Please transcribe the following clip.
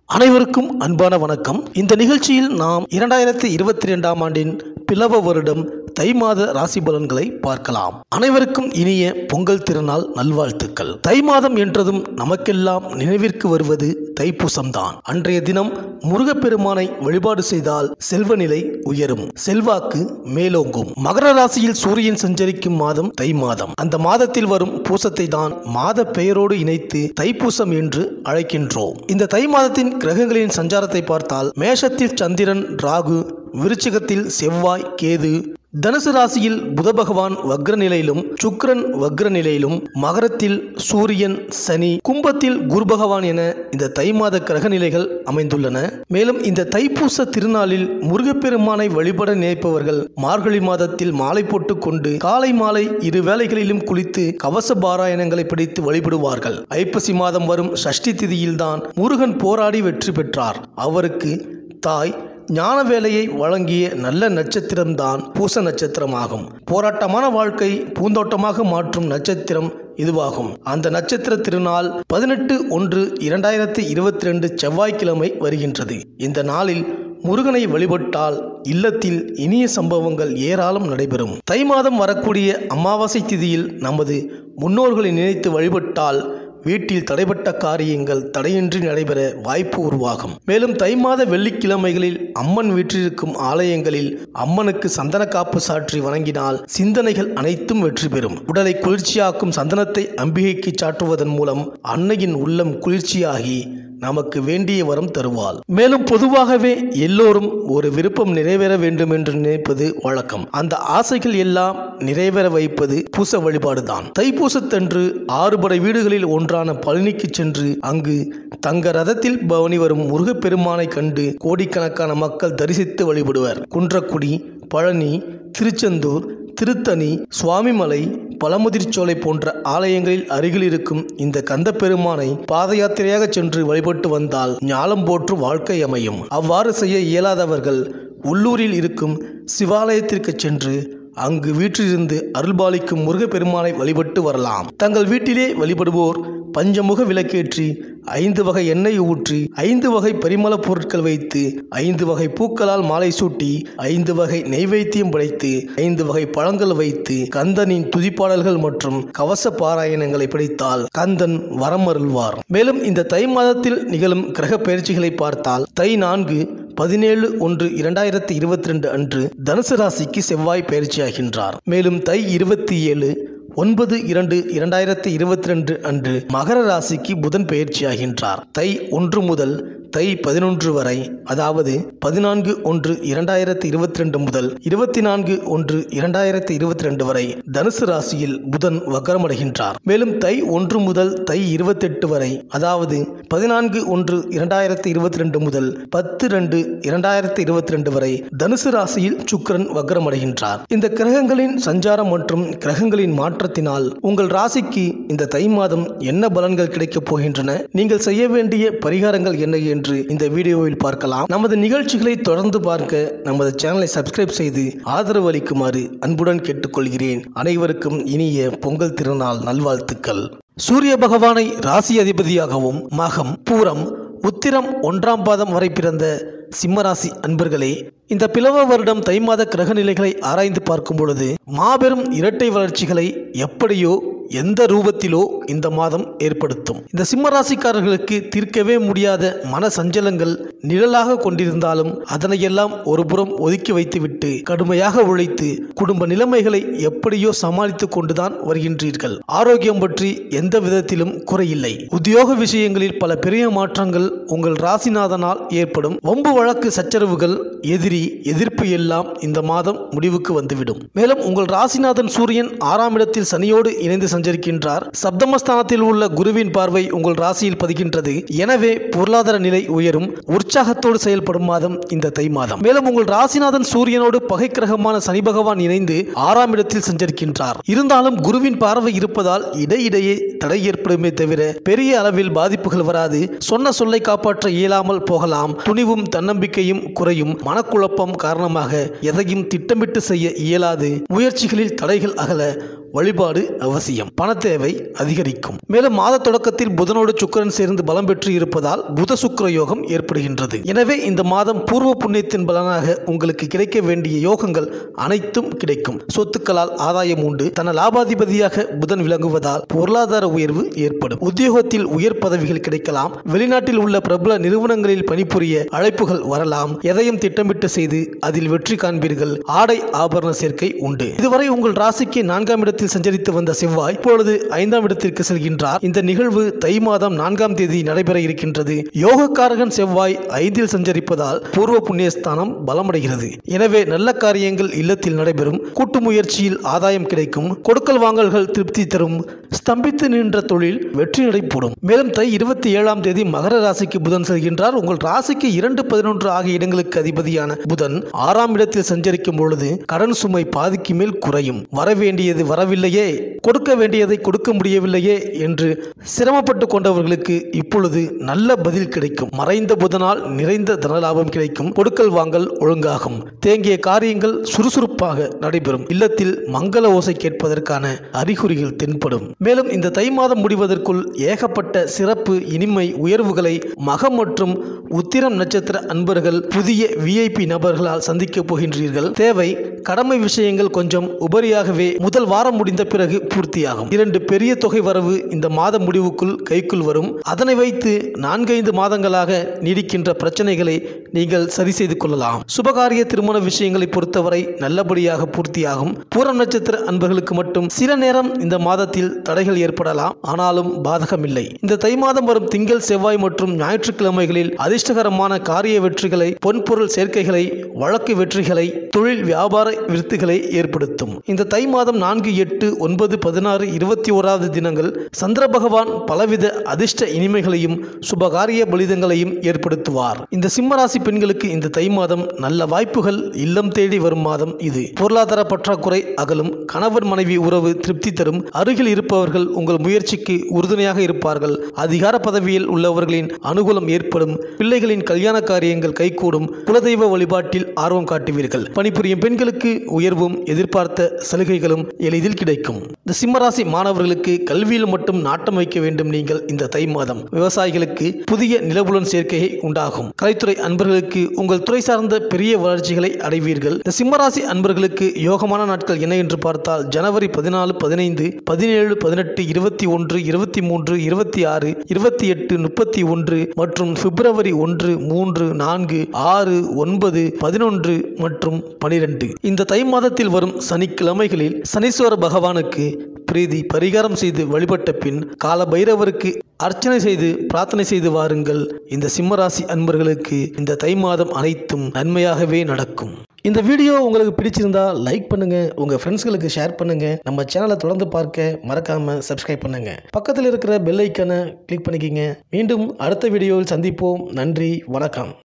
அனைவருக்கும் அன்பான வணக்கம் இந்த நிகழ்ச்சியில் நாம் இரண்டாயிரத்தி இருபத்தி ரெண்டாம் ஆண்டின் பிளவ வருடம் தை மாத ராசி பலன்களை பார்க்கலாம் அனைவருக்கும் இனிய பொங்கல் திருநாள் நல்வாழ்த்துக்கள் தை மாதம் என்றதும் நமக்கெல்லாம் நினைவிற்கு வருவது தைப்பூசம்தான் அன்றைய தினம் முருகப்பெருமானை வழிபாடு செய்தால் செல்வ நிலை உயரும் செல்வாக்கு மேலோங்கும் மகர ராசியில் சூரியன் சஞ்சரிக்கும் மாதம் தை மாதம் அந்த மாதத்தில் வரும் பூசத்தை தான் மாத பெயரோடு இணைத்து தைப்பூசம் என்று அழைக்கின்றோம் இந்த தை மாதத்தின் கிரகங்களின் சஞ்சாரத்தை பார்த்தால் மேஷத்தில் சந்திரன் ராகு விருச்சிகத்தில் செவ்வாய் கேது தனுசு ராசியில் புத பகவான் வக்ர நிலையிலும் சுக்கிரன் வக்ர நிலையிலும் மகரத்தில் சூரியன் சனி கும்பத்தில் குரு பகவான் என இந்த தை மாத கிரக நிலைகள் அமைந்துள்ளன மேலும் இந்த தைப்பூச திருநாளில் முருகப்பெருமானை வழிபட நினைப்பவர்கள் மார்கழி மாதத்தில் மாலை போட்டு கொண்டு காலை மாலை இரு வேளைகளிலும் குளித்து கவச பாராயணங்களை படித்து வழிபடுவார்கள் ஐப்பசி மாதம் வரும் சஷ்டி திதியில்தான் முருகன் போராடி வெற்றி பெற்றார் அவருக்கு தாய் ஞான வேலையை வழங்கிய நல்ல நட்சத்திரம்தான் பூச நட்சத்திரமாகும் போராட்டமான வாழ்க்கை பூந்தோட்டமாக மாற்றும் நட்சத்திரம் இதுவாகும் அந்த நட்சத்திர திருநாள் பதினெட்டு ஒன்று இரண்டாயிரத்தி இருபத்தி ரெண்டு செவ்வாய்க்கிழமை வருகின்றது இந்த நாளில் முருகனை வழிபட்டால் இல்லத்தில் இனிய சம்பவங்கள் ஏராளம் நடைபெறும் தை மாதம் வரக்கூடிய அமாவாசை திதியில் நமது முன்னோர்களை நினைத்து வழிபட்டால் வீட்டில் தடைப்பட்ட காரியங்கள் தடையின்றி நடைபெற வாய்ப்பு உருவாகும் மேலும் தை மாத வெள்ளிக்கிழமைகளில் அம்மன் வீற்றிருக்கும் ஆலயங்களில் அம்மனுக்கு சந்தன காப்பு சாற்றி வணங்கினால் சிந்தனைகள் அனைத்தும் வெற்றி பெறும் உடலை குளிர்ச்சியாக்கும் சந்தனத்தை அம்பிகைக்கு சாற்றுவதன் மூலம் அன்னையின் உள்ளம் குளிர்ச்சியாகி நமக்கு வேண்டிய வரம் தருவாள் மேலும் பொதுவாகவே எல்லோரும் ஒரு விருப்பம் நிறைவேற வேண்டும் என்று நினைப்பது வழக்கம் அந்த ஆசைகள் எல்லாம் நிறைவேற வைப்பது பூச வழிபாடுதான் தைப்பூசத்தன்று ஆறுபடை வீடுகளில் ஒன்றான பழனிக்கு சென்று அங்கு தங்க ரதத்தில் பவனி வரும் முருகப்பெருமானை கண்டு கோடிக்கணக்கான மக்கள் தரிசித்து வழிபடுவர் குன்றக்குடி பழனி திருச்செந்தூர் திருத்தணி சுவாமிமலை பழமுதிர்ச்சோலை போன்ற ஆலயங்களில் அருகில் இருக்கும் இந்த கந்த பெருமானை பாத யாத்திரையாக சென்று வழிபட்டு வந்தால் ஞாலம் போற்று வாழ்க்கை அமையும் அவ்வாறு செய்ய இயலாதவர்கள் உள்ளூரில் இருக்கும் சிவாலயத்திற்கு சென்று அங்கு வீற்றிலிருந்து அருள்பாலிக்கும் முருகப்பெருமானை வழிபட்டு வரலாம் தங்கள் வீட்டிலே வழிபடுவோர் பஞ்சமுக விளக்கேற்றி ஐந்து வகை எண்ணெய் ஊற்றி ஐந்து வகை பரிமள பொருட்கள் வைத்து ஐந்து வகை பூக்களால் மாலை சூட்டி ஐந்து வகை நெய்வேத்தியம் படைத்து ஐந்து வகை பழங்கள் வைத்து கந்தனின் துதிப்பாடல்கள் மற்றும் கவச பாராயணங்களை படித்தால் கந்தன் வரமருள்வார் மேலும் இந்த தை மாதத்தில் நிகழும் கிரக பயிற்சிகளை பார்த்தால் தை நான்கு பதினேழு ஒன்று இரண்டாயிரத்தி இருபத்தி ரெண்டு அன்று தனுசு ராசிக்கு செவ்வாய் பயிற்சியாகின்றார் மேலும் தை இருபத்தி ஏழு ஒன்பது இரண்டு இரண்டாயிரத்தி இருபத்தி ரெண்டு அன்று மகர ராசிக்கு புதன் பயிற்சியாகின்றார் தை ஒன்று முதல் தை பதினொன்று வரை அதாவது பதினான்கு ஒன்று இரண்டாயிரத்தி இருபத்தி ரெண்டு முதல் இருபத்தி நான்கு ஒன்று இரண்டாயிரத்தி இருபத்தி ரெண்டு வரை தனுசு ராசியில் புதன் வக்கரமடைகின்றார் மேலும் தை ஒன்று முதல் தை இருபத்தெட்டு வரை அதாவது பதினான்கு ஒன்று இரண்டாயிரத்தி இருபத்தி ரெண்டு முதல் பத்து ரெண்டு இரண்டாயிரத்தி இருபத்தி ரெண்டு வரை தனுசு ராசியில் சுக்கிரன் வக்கரமடைகின்றார் இந்த கிரகங்களின் சஞ்சாரம் மற்றும் கிரகங்களின் மாற்றத்தினால் உங்கள் ராசிக்கு இந்த தை மாதம் என்ன பலன்கள் கிடைக்கப் போகின்றன நீங்கள் செய்ய வேண்டிய பரிகாரங்கள் என்ன என்று இந்த வீடியோவில் பார்க்கலாம் நமது நிகழ்ச்சிகளை தொடர்ந்து பார்க்க நமது சேனலை சப்ஸ்கிரைப் செய்து ஆதரவு அளிக்குமாறு அன்புடன் கேட்டுக்கொள்கிறேன் அனைவருக்கும் இனிய பொங்கல் திருநாள் நல்வாழ்த்துக்கள் சூரிய பகவானை ராசி அதிபதியாகவும் மகம் பூரம் உத்திரம் ஒன்றாம் பாதம் வரை பிறந்த சிம்மராசி அன்பர்களே இந்த பிளவ வருடம் தை மாத கிரக நிலைகளை ஆராய்ந்து பார்க்கும் பொழுது மாபெரும் இரட்டை வளர்ச்சிகளை எப்படியோ எந்த ரூபத்திலோ இந்த மாதம் ஏற்படுத்தும் இந்த சிம்ம ராசிக்காரர்களுக்கு தீர்க்கவே முடியாத மன சஞ்சலங்கள் நிழலாக கொண்டிருந்தாலும் அதனையெல்லாம் ஒருபுறம் ஒதுக்கி வைத்துவிட்டு கடுமையாக உழைத்து குடும்ப நிலைமைகளை எப்படியோ சமாளித்துக் கொண்டுதான் வருகின்றீர்கள் ஆரோக்கியம் பற்றி எந்த விதத்திலும் குறையில்லை உத்தியோக விஷயங்களில் பல பெரிய மாற்றங்கள் உங்கள் ராசிநாதனால் ஏற்படும் வம்பு வழக்கு சச்சரவுகள் எதிரி எதிர்ப்பு எல்லாம் இந்த மாதம் முடிவுக்கு வந்துவிடும் மேலும் உங்கள் ராசிநாதன் சூரியன் ஆறாம் இடத்தில் சனியோடு இணைந்து சஞ்சரிக்கின்றார் சப்தமஸ்தானத்தில் உள்ள குருவின் பார்வை உங்கள் ராசியில் பதிகின்றது எனவே பொருளாதார நிலை உயரும் உற்சாகத்தோடு செயல்படும் மாதம் இந்த தை மாதம் மேலும் உங்கள் ராசிநாதன் சூரியனோடு பகை கிரகமான சனி பகவான் இணைந்து ஆறாம் இடத்தில் சஞ்சரிக்கின்றார் இருந்தாலும் குருவின் பார்வை இருப்பதால் இடையிடையே தடை ஏற்படுமே தவிர பெரிய அளவில் பாதிப்புகள் வராது சொன்ன சொல்லை காப்பாற்ற இயலாமல் போகலாம் துணிவும் தன்னம்பிக்கையும் குறையும் மனக்குழப்பம் காரணமாக எதையும் திட்டமிட்டு செய்ய இயலாது முயற்சிகளில் தடைகள் அகல வழிபாடு அவசியம் பண தேவை அதிகரிக்கும் மேலும் மாத தொடக்கத்தில் புதனோடு சுக்கிரன் சேர்ந்து பலம் பெற்று இருப்பதால் புத சுக்கிர யோகம் ஏற்படுகின்றது எனவே இந்த மாதம் பூர்வ புண்ணியத்தின் பலனாக உங்களுக்கு கிடைக்க வேண்டிய யோகங்கள் அனைத்தும் கிடைக்கும் சொத்துக்களால் ஆதாயம் உண்டு தன லாபாதிபதியாக புதன் விளங்குவதால் பொருளாதார உயர்வு ஏற்படும் உத்தியோகத்தில் உயர் பதவிகள் கிடைக்கலாம் வெளிநாட்டில் உள்ள பிரபல நிறுவனங்களில் பணிபுரிய அழைப்புகள் வரலாம் எதையும் திட்டமிட்டு செய்து அதில் வெற்றி காண்பீர்கள் ஆடை ஆபரண சேர்க்கை உண்டு இதுவரை உங்கள் ராசிக்கு நான்காம் இடத்தில் சஞ்சரித்து வந்த செவ்வாய் இப்பொழுது ஐந்தாம் இடத்திற்கு செல்கின்றார் இந்த நிகழ்வு தை மாதம் நான்காம் தேதி நடைபெற இருக்கின்றது யோகக்காரகன் செவ்வாய் ஐந்தில் சஞ்சரிப்பதால் பூர்வ புண்ணியஸ்தானம் பலமடைகிறது எனவே நல்ல காரியங்கள் இல்லத்தில் நடைபெறும் கூட்டு முயற்சியில் ஆதாயம் கிடைக்கும் கொடுக்கல் வாங்கல்கள் திருப்தி தரும் ஸ்தம்பித்து நின்ற தொழில் வெற்றி நடைபோடும் மேலும் தை இருபத்தி ஏழாம் தேதி மகர ராசிக்கு புதன் செல்கின்றார் உங்கள் ராசிக்கு இரண்டு பதினொன்று ஆகிய இடங்களுக்கு அதிபதியான புதன் ஆறாம் இடத்தில் சஞ்சரிக்கும் பொழுது கடன் சுமை பாதிக்கு மேல் குறையும் வரவேண்டியது வரவில்லையே கொடுக்க வேண்டியதை கொடுக்க முடியவில்லையே என்று சிரமப்பட்டு கொண்டவர்களுக்கு இப்பொழுது நல்ல பதில் கிடைக்கும் மறைந்த புதனால் நிறைந்த தனலாபம் கிடைக்கும் கொடுக்கல் வாங்கல் ஒழுங்காகும் தேங்கிய காரியங்கள் சுறுசுறுப்பாக நடைபெறும் இல்லத்தில் மங்கள ஓசை கேட்பதற்கான அறிகுறிகள் தென்படும் மேலும் இந்த தை மாதம் முடிவதற்குள் ஏகப்பட்ட சிறப்பு இனிமை உயர்வுகளை மகம் மற்றும் உத்திரம் நட்சத்திர அன்பர்கள் புதிய விஐபி நபர்களால் சந்திக்கப் போகின்றீர்கள் தேவை கடமை விஷயங்கள் கொஞ்சம் உபரியாகவே முதல் வாரம் முடிந்த பிறகு பூர்த்தியாகும் இரண்டு பெரிய தொகை வரவு இந்த மாத முடிவுக்குள் கைக்குள் வரும் அதனை வைத்து நான்கைந்து மாதங்களாக நீடிக்கின்ற பிரச்சனைகளை நீங்கள் சரி செய்து கொள்ளலாம் சுபகாரிய திருமண விஷயங்களை பொறுத்தவரை நல்லபடியாக பூர்த்தியாகும் பூரம் நட்சத்திர அன்பர்களுக்கு மட்டும் சில நேரம் இந்த மாதத்தில் தடைகள் ஏற்படலாம் ஆனாலும் பாதகமில்லை இந்த தை மாதம் வரும் திங்கள் செவ்வாய் மற்றும் ஞாயிற்றுக்கிழமைகளில் அதிர்ஷ்டகரமான காரிய வெற்றிகளை பொன்பொருள் சேர்க்கைகளை வழக்கு வெற்றிகளை தொழில் வியாபார விருத்துகளை ஏற்படுத்தும் இந்த தை மாதம் நான்கு எட்டு ஒன்பது பதினாறு இருபத்தி ஓராவது தினங்கள் சந்திர பகவான் பலவித அதிர்ஷ்ட இனிமைகளையும் சுபகாரிய பலிதங்களையும் ஏற்படுத்துவார் இந்த சிம்மராசி பெண்களுக்கு இந்த தை மாதம் நல்ல வாய்ப்புகள் இல்லம் தேடி வரும் மாதம் இது பொருளாதார பற்றாக்குறை அகலும் கணவன் மனைவி உறவு திருப்தி தரும் அருகில் இருப்பவர்கள் உங்கள் முயற்சிக்கு உறுதுணையாக இருப்பார்கள் அதிகார பதவியில் உள்ளவர்களின் அனுகூலம் ஏற்படும் பிள்ளைகளின் கல்யாண காரியங்கள் கைகூடும் குலதெய்வ வழிபாட்டில் ஆர்வம் காட்டுவீர்கள் பணிபுரியும் பெண்களுக்கு உயர்வும் எதிர்பார்த்த சலுகைகளும் எளிதில் கிடைக்கும் இந்த சிம்மராசி மாணவர்களுக்கு கல்வியில் மட்டும் நாட்டம் வைக்க வேண்டும் நீங்கள் இந்த தை மாதம் விவசாயிகளுக்கு புதிய நிலபுலன் சேர்க்கையை உண்டாகும் கலைத்துறை அன்பர்களுக்கு உங்கள் துறை சார்ந்த பெரிய வளர்ச்சிகளை அடைவீர்கள் இந்த சிம்மராசி அன்பர்களுக்கு யோகமான நாட்கள் என்ன என்று பார்த்தால் ஜனவரி பதினாலு பதினைந்து பதினேழு பதினெட்டு இருபத்தி ஒன்று இருபத்தி மூன்று இருபத்தி ஆறு இருபத்தி எட்டு முப்பத்தி ஒன்று மற்றும் பிப்ரவரி ஒன்று மூன்று நான்கு ஆறு ஒன்பது பதினொன்று மற்றும் பனிரெண்டு இந்த தை மாதத்தில் வரும் சனிக்கிழமைகளில் சனீஸ்வர பகவானுக்கு பிரீதி பரிகாரம் செய்து வழிபட்ட பின் கால பைரவருக்கு அர்ச்சனை செய்து பிரார்த்தனை செய்து வாருங்கள் இந்த சிம்மராசி அன்பர்களுக்கு இந்த தை மாதம் அனைத்தும் நன்மையாகவே நடக்கும் இந்த வீடியோ உங்களுக்கு பிடிச்சிருந்தா லைக் பண்ணுங்க உங்க ஃப்ரெண்ட்ஸ்களுக்கு ஷேர் பண்ணுங்க நம்ம சேனலை தொடர்ந்து பார்க்க மறக்காம சப்ஸ்கிரைப் பண்ணுங்க பக்கத்தில் இருக்கிற பெல் ஐக்கனை கிளிக் பண்ணிக்கிங்க மீண்டும் அடுத்த வீடியோவில் சந்திப்போம் நன்றி வணக்கம்